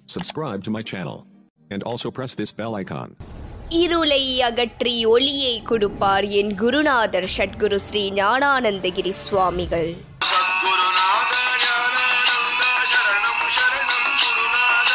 Subscribe to my channel. And also press this bell icon. இருளை அகற்றி ஒளியை கொடுப்பார் என் குருநாதர் ஷட்குரு ஸ்ரீ ஞானானந்தகிரி சுவாமிகள் சத்குருநாத ஞானானந்த சரணம் சரணம் குருநாத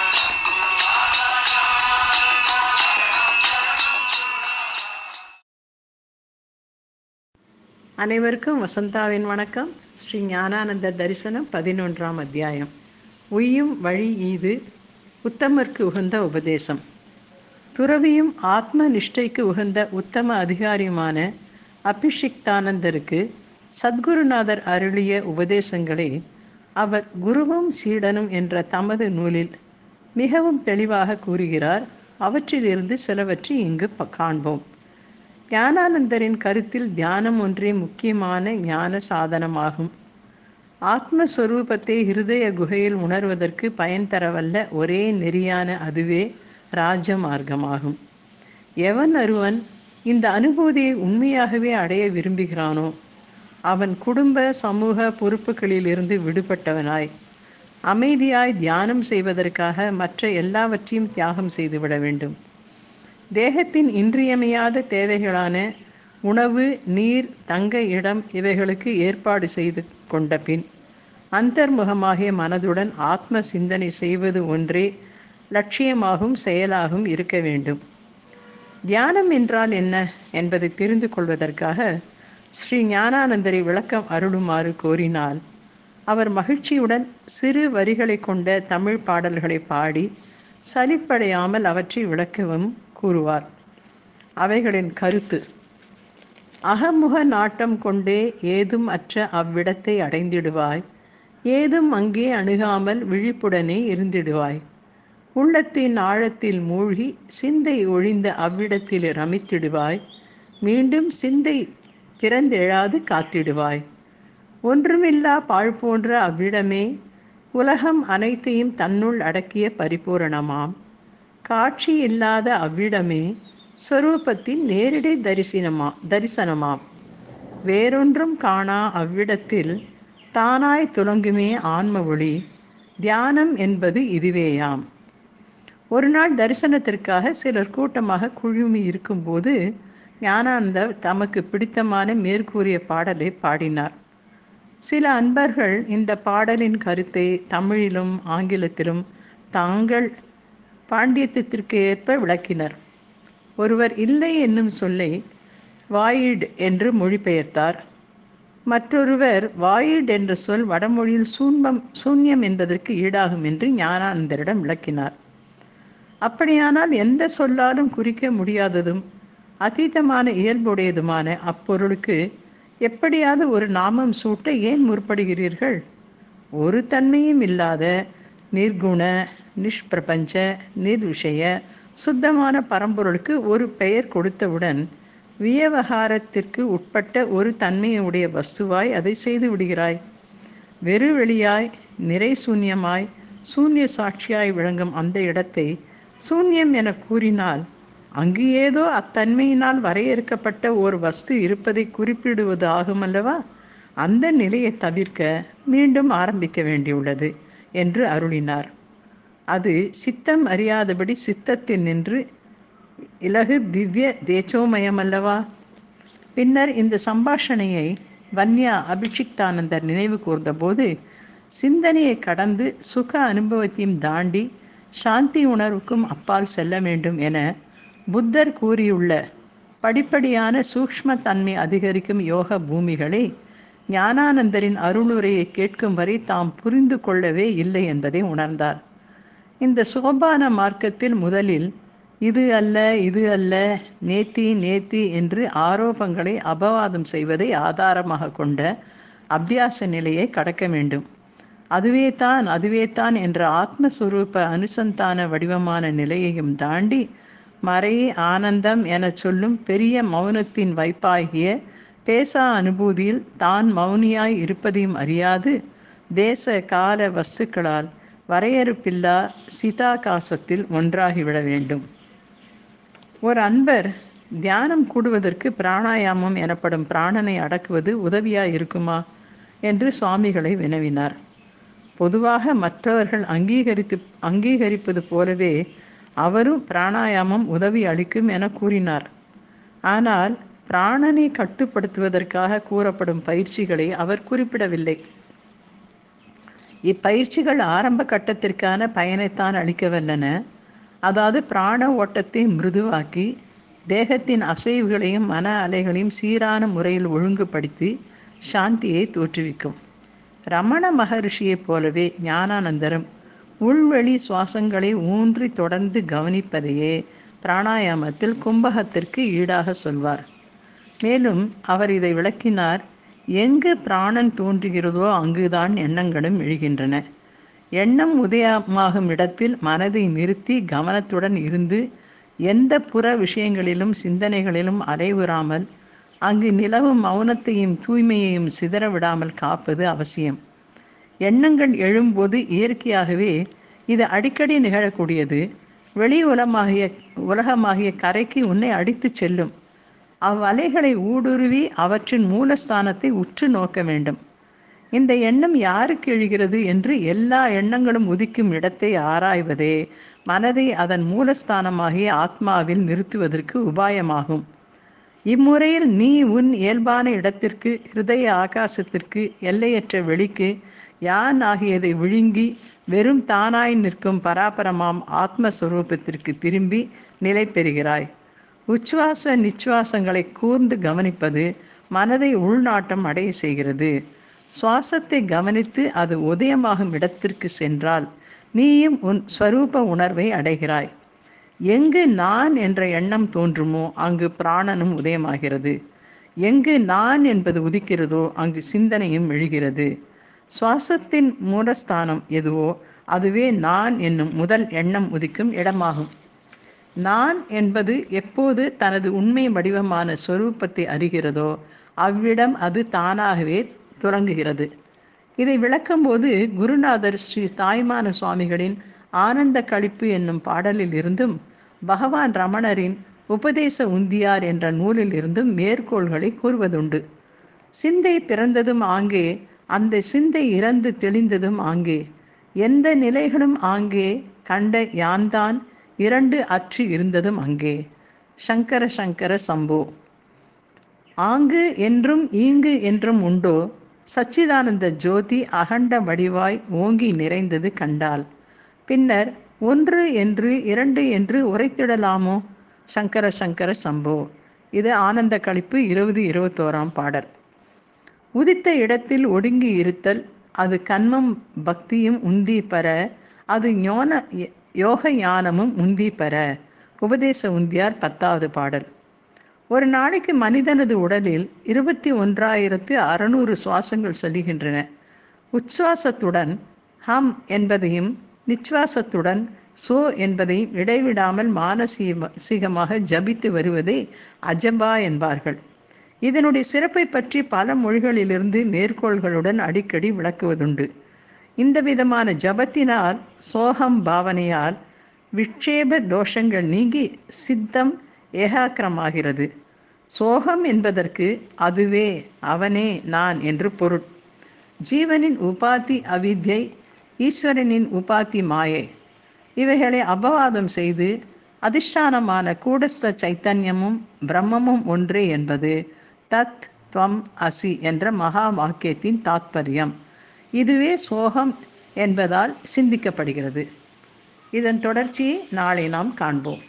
அனைவருக்கும் வசந்தாவின் வணக்கம் ஸ்ரீ ஞானானந்த தரிசனம் பதினொன்றாம் அத்தியாயம் உய்யும் வழி ஈது உத்தமர்க்கு உகந்த உபதேசம் துறவியும் ஆத்ம நிஷ்டைக்கு உகந்த உத்தம அதிகாரியுமான அபிஷிக்தானந்தருக்கு சத்குருநாதர் அருளிய உபதேசங்களை அவர் குருவும் சீடனும் என்ற தமது நூலில் மிகவும் தெளிவாக கூறுகிறார் அவற்றிலிருந்து சிலவற்றை இங்கு ப- காண்போம் ஞானானந்தரின் கருத்தில் தியானம் ஒன்றே முக்கியமான ஞான சாதனமாகும் ஆத்மஸ்வரூபத்தை ஹிருதய குகையில் உணர்வதற்கு பயன் தரவல்ல ஒரே நெறியான அதுவே ராஜ மார்க்கமாகும் எவன் ஒருவன் இந்த அனுபூதியை உண்மையாகவே அடைய விரும்புகிறானோ அவன் குடும்ப சமூக பொறுப்புகளிலிருந்து விடுபட்டவனாய் அமைதியாய் தியானம் செய்வதற்காக மற்ற எல்லாவற்றையும் தியாகம் செய்துவிட வேண்டும் தேகத்தின் இன்றியமையாத தேவைகளான உணவு நீர் தங்க இடம் இவைகளுக்கு ஏற்பாடு செய்து கொண்ட பின் அந்தர்முகமாகிய மனதுடன் ஆத்ம சிந்தனை செய்வது ஒன்றே லட்சியமாகவும் செயலாகவும் இருக்க வேண்டும் தியானம் என்றால் என்ன என்பதை தெரிந்து கொள்வதற்காக ஸ்ரீ ஞானானந்தரை விளக்கம் அருளுமாறு கோரினால் அவர் மகிழ்ச்சியுடன் சிறு வரிகளை கொண்ட தமிழ் பாடல்களை பாடி சலிப்படையாமல் அவற்றை விளக்கவும் கூறுவார் அவைகளின் கருத்து அகமுக நாட்டம் கொண்டே ஏதும் அற்ற அவ்விடத்தை அடைந்திடுவாய் ஏதும் அங்கே அணுகாமல் விழிப்புடனே இருந்திடுவாய் உள்ளத்தின் ஆழத்தில் மூழ்கி சிந்தை ஒழிந்த அவ்விடத்தில் ரமித்திடுவாய் மீண்டும் சிந்தை பிறந்தெழாது காத்திடுவாய் ஒன்றுமில்லா பாழ் போன்ற அவ்விடமே உலகம் அனைத்தையும் தன்னுள் அடக்கிய பரிபூரணமாம் காட்சி இல்லாத அவ்விடமே ஸ்வரூபத்தின் நேரடி தரிசனமா தரிசனமாம் வேறொன்றும் காணா அவ்விடத்தில் தானாய் துலங்குமே ஆன்ம ஒளி தியானம் என்பது இதுவேயாம் ஒரு நாள் தரிசனத்திற்காக சிலர் கூட்டமாக குழுமி இருக்கும்போது ஞானானந்தர் தமக்கு பிடித்தமான மேற்கூறிய பாடலை பாடினார் சில அன்பர்கள் இந்த பாடலின் கருத்தை தமிழிலும் ஆங்கிலத்திலும் தாங்கள் பாண்டியத்திற்கு ஏற்ப விளக்கினர் ஒருவர் இல்லை என்னும் சொல்லை வாயிட் என்று மொழிபெயர்த்தார் மற்றொருவர் வாயிட் என்ற சொல் வடமொழியில் சூன்பம் சூன்யம் என்பதற்கு ஈடாகும் என்று ஞானானந்தரிடம் விளக்கினார் அப்படியானால் எந்த சொல்லாலும் குறிக்க முடியாததும் அதீதமான இயல்புடையதுமான அப்பொருளுக்கு எப்படியாவது ஒரு நாமம் சூட்ட ஏன் முற்படுகிறீர்கள் ஒரு தன்மையும் இல்லாத நிர்குண நிஷ்பிரபஞ்ச நிர்விஷய சுத்தமான பரம்பொருளுக்கு ஒரு பெயர் கொடுத்தவுடன் வியவகாரத்திற்கு உட்பட்ட ஒரு தன்மையுடைய வஸ்துவாய் அதை செய்து விடுகிறாய் வெறுவெளியாய் நிறை சூன்யமாய் சூன்ய சாட்சியாய் விளங்கும் அந்த இடத்தை சூன்யம் என கூறினால் அங்கு ஏதோ அத்தன்மையினால் வரையறுக்கப்பட்ட ஒரு வஸ்து இருப்பதை குறிப்பிடுவது ஆகுமல்லவா அந்த நிலையை தவிர்க்க மீண்டும் ஆரம்பிக்க வேண்டியுள்ளது என்று அருளினார் அது சித்தம் அறியாதபடி சித்தத்தில் நின்று இலகு திவ்ய தேச்சோமயமல்லவா பின்னர் இந்த சம்பாஷணையை வன்யா அபிஷிக்தானந்தர் நினைவு கூர்ந்தபோது சிந்தனையை கடந்து சுக அனுபவத்தையும் தாண்டி சாந்தி உணர்வுக்கும் அப்பால் செல்ல வேண்டும் என புத்தர் கூறியுள்ள படிப்படியான சூக்ஷ்ம தன்மை அதிகரிக்கும் யோக பூமிகளை ஞானானந்தரின் அருளுரையை கேட்கும் வரை தாம் புரிந்து கொள்ளவே இல்லை என்பதை உணர்ந்தார் இந்த சோபான மார்க்கத்தில் முதலில் இது அல்ல இது அல்ல நேத்தி நேத்தி என்று ஆரோபங்களை அபவாதம் செய்வதை ஆதாரமாக கொண்ட அபியாச நிலையை கடக்க வேண்டும் அதுவே தான் அதுவே தான் என்ற ஆத்மஸ்வரூப அனுசந்தான வடிவமான நிலையையும் தாண்டி மறை ஆனந்தம் எனச் சொல்லும் பெரிய மௌனத்தின் வைப்பாகிய பேசா அனுபூதியில் தான் மௌனியாய் இருப்பதையும் அறியாது தேச கால வஸ்துக்களால் வரையறுப்பில்லா சிதாகாசத்தில் ஒன்றாகிவிட வேண்டும் ஒரு அன்பர் தியானம் கூடுவதற்கு பிராணாயாமம் எனப்படும் பிராணனை அடக்குவது உதவியா இருக்குமா என்று சுவாமிகளை வினவினார் பொதுவாக மற்றவர்கள் அங்கீகரித்து அங்கீகரிப்பது போலவே அவரும் பிராணாயாமம் உதவி அளிக்கும் என கூறினார் ஆனால் பிராணனை கட்டுப்படுத்துவதற்காக கூறப்படும் பயிற்சிகளை அவர் குறிப்பிடவில்லை இப்பயிற்சிகள் ஆரம்ப கட்டத்திற்கான பயனைத்தான் அளிக்கவல்லன அதாவது பிராண ஓட்டத்தை மிருதுவாக்கி தேகத்தின் அசைவுகளையும் மன அலைகளையும் சீரான முறையில் ஒழுங்குபடுத்தி சாந்தியை தோற்றுவிக்கும் ரமண மகரிஷியைப் போலவே ஞானானந்தரும் உள்வெளி சுவாசங்களை ஊன்றி தொடர்ந்து கவனிப்பதையே பிராணாயாமத்தில் கும்பகத்திற்கு ஈடாக சொல்வார் மேலும் அவர் இதை விளக்கினார் எங்கு பிராணன் தோன்றுகிறதோ அங்குதான் எண்ணங்களும் எழுகின்றன எண்ணம் உதயமாகும் இடத்தில் மனதை நிறுத்தி கவனத்துடன் இருந்து எந்த புற விஷயங்களிலும் சிந்தனைகளிலும் அலைவுறாமல் அங்கு நிலவும் மௌனத்தையும் தூய்மையையும் சிதற விடாமல் காப்பது அவசியம் எண்ணங்கள் எழும்போது இயற்கையாகவே இது அடிக்கடி நிகழக்கூடியது வெளி உலமாகிய உலகமாகிய கரைக்கு உன்னை அடித்துச் செல்லும் அவ்வலைகளை ஊடுருவி அவற்றின் மூலஸ்தானத்தை உற்று நோக்க வேண்டும் இந்த எண்ணம் யாருக்கு எழுகிறது என்று எல்லா எண்ணங்களும் உதிக்கும் இடத்தை ஆராய்வதே மனதை அதன் மூலஸ்தானமாகிய ஆத்மாவில் நிறுத்துவதற்கு உபாயமாகும் இம்முறையில் நீ உன் இயல்பான இடத்திற்கு ஹிருதய ஆகாசத்திற்கு எல்லையற்ற வெளிக்கு யான் ஆகியதை விழுங்கி வெறும் தானாய் நிற்கும் பராபரமாம் ஆத்மஸ்வரூபத்திற்கு திரும்பி நிலை பெறுகிறாய் உச்சுவாச நிச்சுவாசங்களை கூர்ந்து கவனிப்பது மனதை உள்நாட்டம் அடைய செய்கிறது சுவாசத்தை கவனித்து அது உதயமாகும் இடத்திற்கு சென்றால் நீயும் உன் ஸ்வரூப உணர்வை அடைகிறாய் எங்கு நான் என்ற எண்ணம் தோன்றுமோ அங்கு பிராணனும் உதயமாகிறது எங்கு நான் என்பது உதிக்கிறதோ அங்கு சிந்தனையும் எழுகிறது சுவாசத்தின் மூலஸ்தானம் எதுவோ அதுவே நான் என்னும் முதல் எண்ணம் உதிக்கும் இடமாகும் நான் என்பது எப்போது தனது உண்மை வடிவமான சொரூபத்தை அறிகிறதோ அவ்விடம் அது தானாகவே துறங்குகிறது இதை விளக்கும்போது குருநாதர் ஸ்ரீ தாய்மான சுவாமிகளின் ஆனந்த களிப்பு என்னும் பாடலில் இருந்தும் பகவான் ரமணரின் உபதேச உந்தியார் என்ற நூலில் இருந்தும் மேற்கோள்களை கூறுவதுண்டு சிந்தை பிறந்ததும் ஆங்கே அந்த சிந்தை இறந்து தெளிந்ததும் ஆங்கே எந்த நிலைகளும் ஆங்கே கண்ட யான்தான் இரண்டு அற்று இருந்ததும் அங்கே சங்கர சங்கர சம்போ ஆங்கு என்றும் ஈங்கு என்றும் உண்டோ சச்சிதானந்த ஜோதி அகண்ட வடிவாய் ஓங்கி நிறைந்தது கண்டால் பின்னர் ஒன்று என்று இரண்டு என்று உரைத்திடலாமோ சங்கர சங்கர சம்போ இது ஆனந்த கழிப்பு இருபது இருபத்தோராம் பாடல் உதித்த இடத்தில் ஒடுங்கி இருத்தல் அது கண்மம் பக்தியும் உந்தி பெற அது ஞான யோக ஞானமும் உந்தி பெற உபதேச உந்தியார் பத்தாவது பாடல் ஒரு நாளைக்கு மனிதனது உடலில் இருபத்தி ஒன்றாயிரத்து அறுநூறு சுவாசங்கள் செல்கின்றன உச்சுவாசத்துடன் ஹம் என்பதையும் நிச்சுவாசத்துடன் சோ என்பதையும் இடைவிடாமல் மானசீகமாக ஜபித்து வருவதை அஜபா என்பார்கள் இதனுடைய சிறப்பை பற்றி பல மொழிகளிலிருந்து மேற்கோள்களுடன் அடிக்கடி விளக்குவதுண்டு இந்த விதமான ஜபத்தினால் சோகம் பாவனையால் விட்சேப தோஷங்கள் நீங்கி சித்தம் ஏகாக்கிரமாகிறது சோகம் என்பதற்கு அதுவே அவனே நான் என்று பொருள் ஜீவனின் உபாதி அவித்யை ஈஸ்வரனின் உபாதி மாயை இவைகளை அபவாதம் செய்து அதிஷ்டானமான கூடஸ்த சைத்தன்யமும் பிரம்மமும் ஒன்றே என்பது தத் துவம் அசி என்ற மகா வாக்கியத்தின் தாத்பரியம் இதுவே சோகம் என்பதால் சிந்திக்கப்படுகிறது இதன் தொடர்ச்சியை நாளை நாம் காண்போம்